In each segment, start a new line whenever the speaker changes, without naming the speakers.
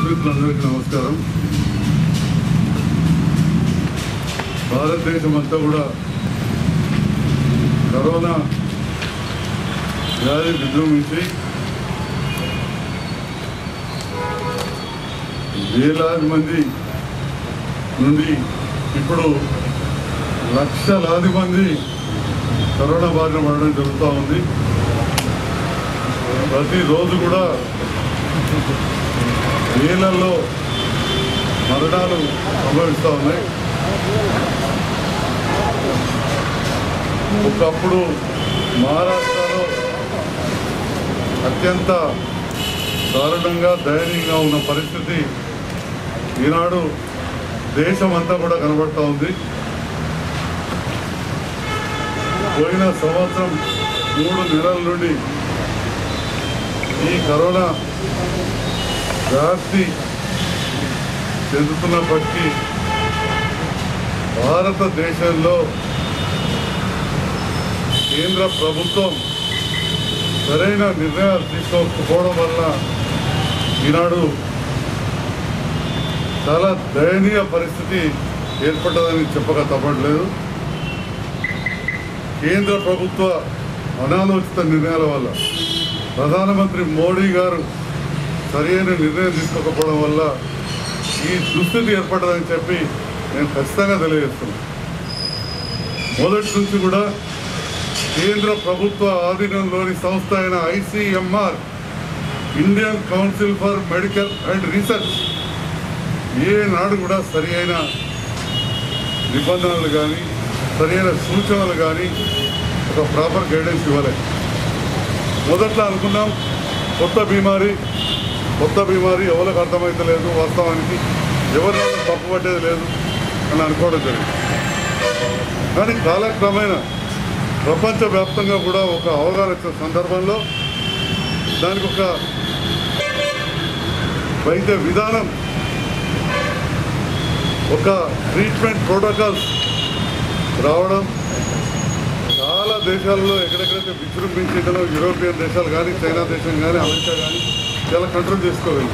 మిత్రులందరికీ నమస్కారం భారతదేశం అంతా కూడా కరోనా వ్యాధి విజృంభించి వేలాది మంది నుండి ఇప్పుడు లక్షలాది మంది కరోనా బారిన పడడం జరుగుతూ ఉంది ప్రతిరోజు కూడా వేలల్లో మరణాలు సంభవిస్తూ ఉన్నాయి ఒకప్పుడు మహారాష్ట్రలో అత్యంత దారుణంగా దయనీయంగా ఉన్న పరిస్థితి ఈనాడు దేశం అంతా కూడా కనబడుతూ ఉంది పోయిన సంవత్సరం మూడు నెలల నుండి ఈ కరోనా వ్యాప్తి చెందుతున్నప్పటికీ భారతదేశంలో కేంద్ర ప్రభుత్వం సరైన నిర్ణయాలు తీసుకోకపోవడం వల్ల ఈనాడు చాలా దయనీయ పరిస్థితి ఏర్పడ్డదని చెప్పక తప్పట్లేదు కేంద్ర ప్రభుత్వ అనాలోచిత నిర్ణయాల వల్ల ప్రధానమంత్రి మోడీ గారు సరైన నిర్ణయం తీసుకోకపోవడం వల్ల ఈ దుస్థితి ఏర్పడదని చెప్పి నేను ఖచ్చితంగా తెలియజేస్తున్నాను మొదటి నుంచి కూడా కేంద్ర ప్రభుత్వ ఆధీనంలోని సంస్థ అయిన ICMR Indian council for medical and research ఏ నాడు కూడా సరి అయిన నిబంధనలు కానీ సరైన సూచనలు కానీ ఒక ప్రాపర్ గైడెన్స్ ఇవ్వలేదు మొదట్లో అనుకున్నాం కొత్త బీమారి కొత్త బీమారి ఎవరికి అర్థమైతలేదు వాస్తవానికి ఎవరి వల్ల తప్పు పట్టేది లేదు అని అనుకోవడం జరిగింది కానీ కాలక్రమేణా ప్రపంచవ్యాప్తంగా కూడా ఒక అవగాహన వచ్చిన సందర్భంలో దానికి ఒక వైద్య విధానం ఒక ట్రీట్మెంట్ ప్రోటోకాల్స్ రావడం చాలా దేశాలలో ఎక్కడెక్కడైతే విజృంభించిందో యూరోపియన్ దేశాలు కానీ చైనా దేశం కానీ అమెరికా కానీ చాలా కంట్రోల్ చేసుకోగలిగింది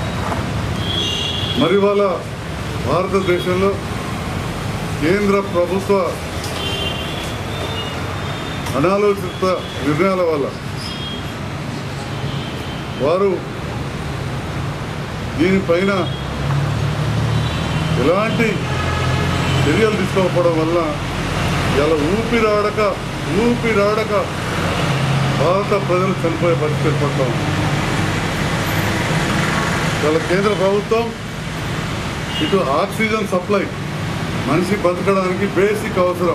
మరి వాళ్ళ భారతదేశంలో కేంద్ర ప్రభుత్వ అనాలోచిత నిర్ణయాల వల్ల వారు దీనిపైన ఎలాంటి చర్యలు తీసుకోకపోవడం వల్ల ఇలా ఊపిరాడక ఊపిరాడక భారత ప్రజలు చనిపోయే పరిస్థితి ఏర్పడతా ఉంది ఇలా కేంద్ర ప్రభుత్వం ఇటు ఆక్సిజన్ సప్లై మనిషి బతకడానికి బేసిక్ అవసరం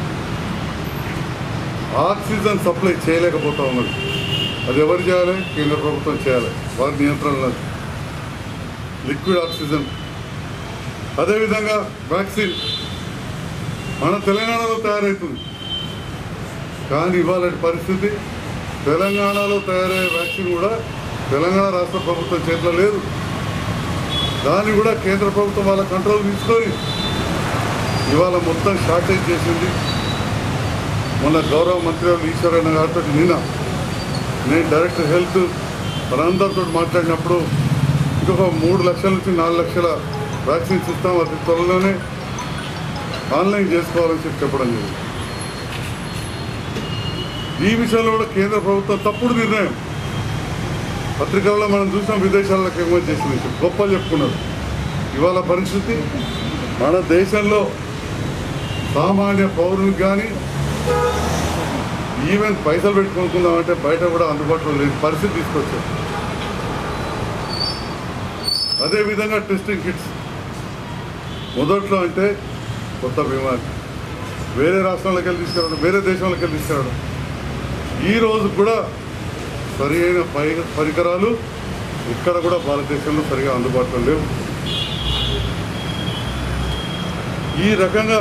ఆక్సిజన్ సప్లై చేయలేకపోతా ఉన్నది అది ఎవరు చేయాలి కేంద్ర ప్రభుత్వం చేయాలి వారి నియంత్రణలో లిక్విడ్ ఆక్సిజన్ అదేవిధంగా వ్యాక్సిన్ మన తెలంగాణలో తయారవుతుంది కానీ ఇవాళ పరిస్థితి తెలంగాణలో తయారయ్యే వ్యాక్సిన్ కూడా తెలంగాణ రాష్ట్ర ప్రభుత్వం చేతిలో లేదు దాన్ని కూడా కేంద్ర ప్రభుత్వం వాళ్ళ కంట్రోల్ తీసుకొని ఇవాళ మొత్తం షార్టేజ్ చేసింది మొన్న గౌరవ మంత్రి గారు ఈశ్వరన్న గారితో నిన్న నేను డైరెక్టర్ హెల్త్ వాళ్ళందరితో మాట్లాడినప్పుడు ఇంకొక మూడు లక్షల నుంచి నాలుగు లక్షల వ్యాక్సిన్స్ ఇస్తాం అతి త్వరలోనే ఆన్లైన్ చేసుకోవాలని చెప్పి చెప్పడం జరిగింది ఈ విషయంలో కూడా కేంద్ర ప్రభుత్వం తప్పుడు నిర్ణయం పత్రికల్లో మనం చూసాం విదేశాలకు ఎగుమతి చేసింది గొప్పలు చెప్పుకున్నారు ఇవాళ పరిస్థితి మన దేశంలో సామాన్య పౌరులకు కానీ ఈవెన్ పైసలు పెట్టుకుందామంటే బయట కూడా అందుబాటులో లేని పరిస్థితి తీసుకొచ్చారు అదేవిధంగా టెస్టింగ్ కిట్స్ మొదట్లో అంటే కొత్త బీమారి వేరే రాష్ట్రాలకు వెళ్ళి తీసుకురావడం వేరే దేశంలోకి వెళ్ళి తీసుకురావడం ఈ రోజు కూడా సరి అయిన పై పరికరాలు ఇక్కడ కూడా భారతదేశంలో సరిగా అందుబాటులో లేవు ఈ రకంగా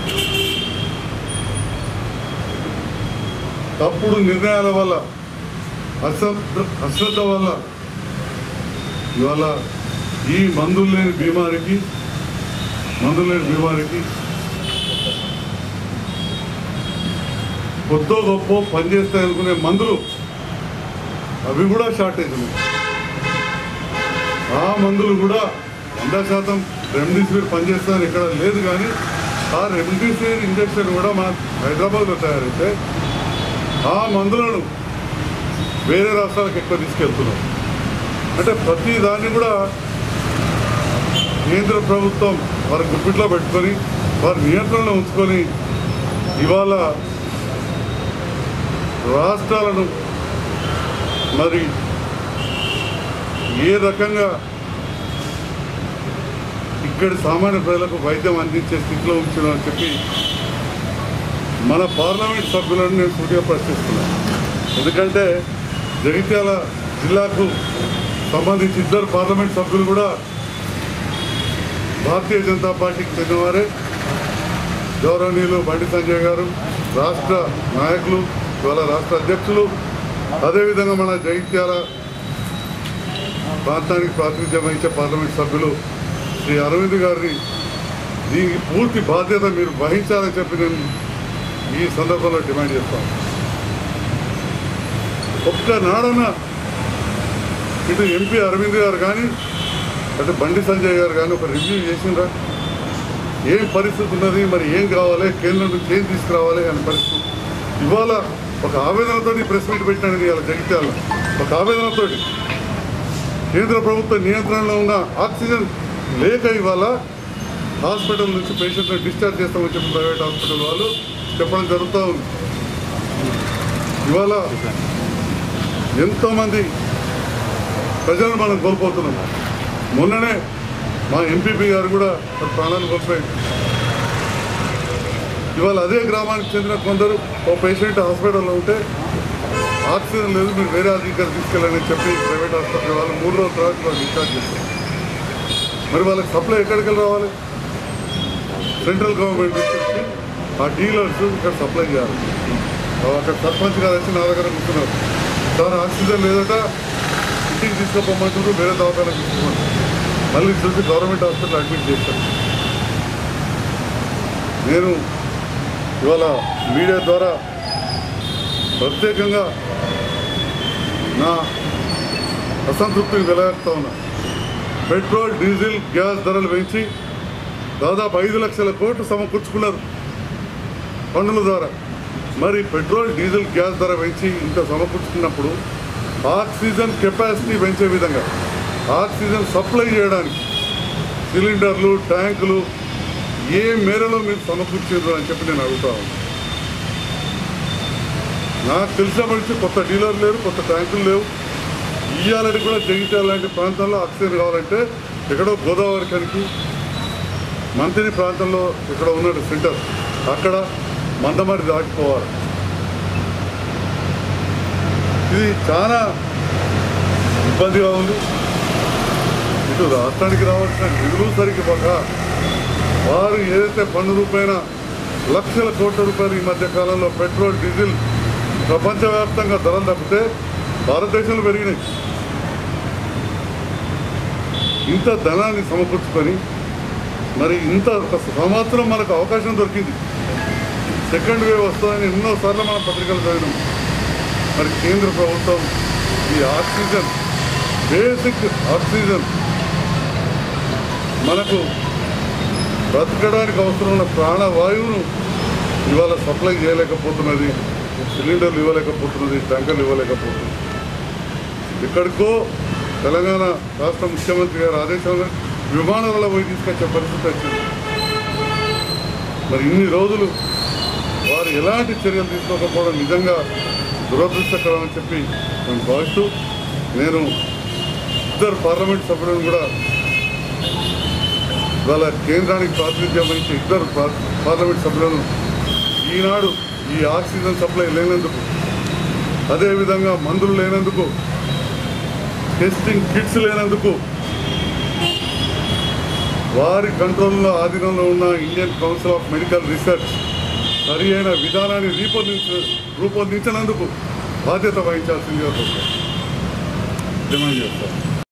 తప్పుడు నిర్ణయాల వల్ల అశ్రద్ధ అశ్రద్ధ వల్ల ఇవాళ ఈ మందులు లేని బీమారికి మందులు లేని బీమారికి కొద్దో గొప్ప పనిచేస్తాయి అనుకునే మందులు అవి కూడా షార్టేజ్ ఉన్నాయి ఆ మందులు కూడా వంద శాతం రెమ్డెసివిర్ పనిచేస్తుందని ఇక్కడ లేదు కానీ ఆ రెమ్డెసివిర్ ఇంజక్షన్ కూడా మన హైదరాబాద్లో తయారైతే ఆ మందులను వేరే రాష్ట్రాలకు ఎక్కువ తీసుకెళ్తున్నాం అంటే ప్రతి దాన్ని కూడా కేంద్ర ప్రభుత్వం వారి గుప్పిట్లో పెట్టుకొని వారి నియంత్రణలో ఉంచుకొని ఇవాళ రాష్ట్రాలను మరి ఏ రకంగా ఇక్కడి సామాన్య ప్రజలకు వైద్యం అందించే స్థితిలో ఉంచడం చెప్పి మన పార్లమెంట్ సభ్యులను నేను సూటిగా ప్రశ్నిస్తున్నాను ఎందుకంటే జగిత్యాల జిల్లాకు సంబంధించి ఇద్దరు పార్లమెంట్ సభ్యులు కూడా భారతీయ జనతా పార్టీకి చెందినవారే గౌరవనీయులు బండి సంజయ్ గారు రాష్ట్ర నాయకులు ఇవాళ రాష్ట్ర అధ్యక్షులు అదేవిధంగా మన జగిత్యాల ప్రాంతానికి ప్రాతినిధ్యం వహించే పార్లమెంట్ సభ్యులు శ్రీ అరవింద్ గారిని దీనికి పూర్తి బాధ్యత మీరు వహించాలని చెప్పి నేను ఈ సందర్భంలో డిమాండ్ చేస్తాను ఒక్క నాడన ఇటు ఎంపీ అరవింద్ గారు కానీ అటు బండి సంజయ్ గారు కానీ ఒక రివ్యూ చేసిండ్రా ఏం పరిస్థితి ఉన్నది మరి ఏం కావాలి కేంద్రం నుంచి ఏం తీసుకురావాలి అనే పరిస్థితి ఇవాళ ఒక ఆవేదనతో ప్రెస్ మీట్ పెట్టినాను ఇవాళ జగిత్యాల ఒక ఆవేదనతో కేంద్ర ప్రభుత్వ నియంత్రణలో ఉన్న ఆక్సిజన్ లేక ఇవాళ హాస్పిటల్ నుంచి పేషెంట్ని డిశ్చార్జ్ చేస్తామని చెప్పి ప్రైవేట్ హాస్పిటల్ వాళ్ళు చెప్పడం జరుగుతూ ఉంది ఇవాళ ఎంతోమంది ప్రజలను మనం కోల్పోతున్నాం మొన్ననే మా ఎంపీపీ గారు కూడా తన ప్రాణాలు కోల్పోయారు ఇవాళ అదే గ్రామానికి చెందిన కొందరు ఓ పేషెంట్ హాస్పిటల్లో ఉంటే ఆక్సిజన్ లేదు మీరు వేరే అధికారి తీసుకెళ్ళని చెప్పి ప్రైవేట్ హాస్పిటల్ వాళ్ళు మూడు రోజుల తర్వాత వాళ్ళు డిశ్చార్జ్ చేస్తారు మరి వాళ్ళకి సప్లై ఎక్కడికి వెళ్ళి రావాలి సెంట్రల్ గవర్నమెంట్ నుంచి వచ్చి ఆ డీలర్స్ ఇక్కడ సప్లై చేయాలి ఆ అక్కడ సర్పంచ్ గారు వచ్చి నా దగ్గర కూర్చున్నారు సార్ ఆక్సిజన్ లేదట ఇంటికి తీసుకోపోమంటారు వేరే దవాఖానకు తీసుకోమంటారు మళ్ళీ చూసి గవర్నమెంట్ హాస్పిటల్ అడ్మిట్ చేశారు నేను ఇవాళ మీడియా ద్వారా ప్రత్యేకంగా నా అసంతృప్తిని వెలగెత్తా ఉన్నా పెట్రోల్ డీజిల్ గ్యాస్ ధరలు పెంచి దాదాపు ఐదు లక్షల కోట్లు సమకూర్చుకున్నారు పన్నుల ద్వారా మరి పెట్రోల్ డీజిల్ గ్యాస్ ధర పెంచి ఇంత సమకూర్చుకున్నప్పుడు ఆక్సిజన్ కెపాసిటీ పెంచే విధంగా ఆక్సిజన్ సప్లై చేయడానికి సిలిండర్లు ట్యాంకులు ఏ మేరలో మీరు సమకూర్చారు అని చెప్పి నేను అడుగుతా ఉన్నాను నాకు తెలిసినప్పటి కొత్త డీలర్ లేరు కొత్త ట్యాంకులు లేవు ఇయ్యాలని కూడా జగిత్యాల లాంటి ప్రాంతంలో ఆక్సిజన్ కావాలంటే ఎక్కడో గోదావరి కనికి మంత్రి ప్రాంతంలో ఇక్కడ ఉన్నాడు సెంటర్ అక్కడ మందమరి దాటిపోవాలి ఇది చాలా ఇబ్బందిగా ఉంది ఇటు రాష్ట్రానికి రావాల్సిన నిధులు సరిగ్గా పక్క వారు ఏదైతే పన్ను రూపాయన లక్షల కోట్ల రూపాయలు ఈ మధ్య కాలంలో పెట్రోల్ డీజిల్ ప్రపంచవ్యాప్తంగా ధరలు తప్పితే భారతదేశంలో పెరిగినాయి ఇంత ధనాన్ని సమకూర్చుకొని మరి ఇంత ఒక సంవత్సరం మనకు అవకాశం దొరికింది సెకండ్ వేవ్ వస్తుందని ఎన్నోసార్లు మన పత్రికలు చదివినాం మరి కేంద్ర ప్రభుత్వం ఈ ఆక్సిజన్ బేసిక్ ఆక్సిజన్ మనకు బ్రతకడానికి అవసరం ఉన్న ప్రాణవాయువును ఇవాళ సప్లై చేయలేకపోతున్నది సిలిండర్లు ఇవ్వలేకపోతున్నది ట్యాంకర్లు ఇవ్వలేకపోతున్నది ఎక్కడికో తెలంగాణ రాష్ట్ర ముఖ్యమంత్రి గారి ఆదేశాలు విమానాలలో పోయి తీసుకొచ్చే పరిస్థితి వచ్చింది మరి ఇన్ని రోజులు వారు ఎలాంటి చర్యలు తీసుకోకపోవడం నిజంగా దురదృష్టకరం అని చెప్పి నేను భావిస్తూ నేను ఇద్దరు పార్లమెంట్ సభ్యులను కూడా ఇవాళ కేంద్రానికి ప్రాతినిధ్యం వహించే ఇద్దరు పా- పార్లమెంట్ సభ్యులను ఈనాడు ఈ ఆక్సిజన్ సప్లై లేనందుకు అదేవిధంగా మందులు లేనందుకు టెస్టింగ్ కిట్స్ లేనందుకు వారి కంట్రోల్లో ఆధీనంలో ఉన్న Indian council of medical research సరి అయిన విధానాన్ని రూపొందించ రూపొందించినందుకు బాధ్యత వహించాల్సిందిగా కోరుతున్నాను. డిమాండ్ చేస్తాను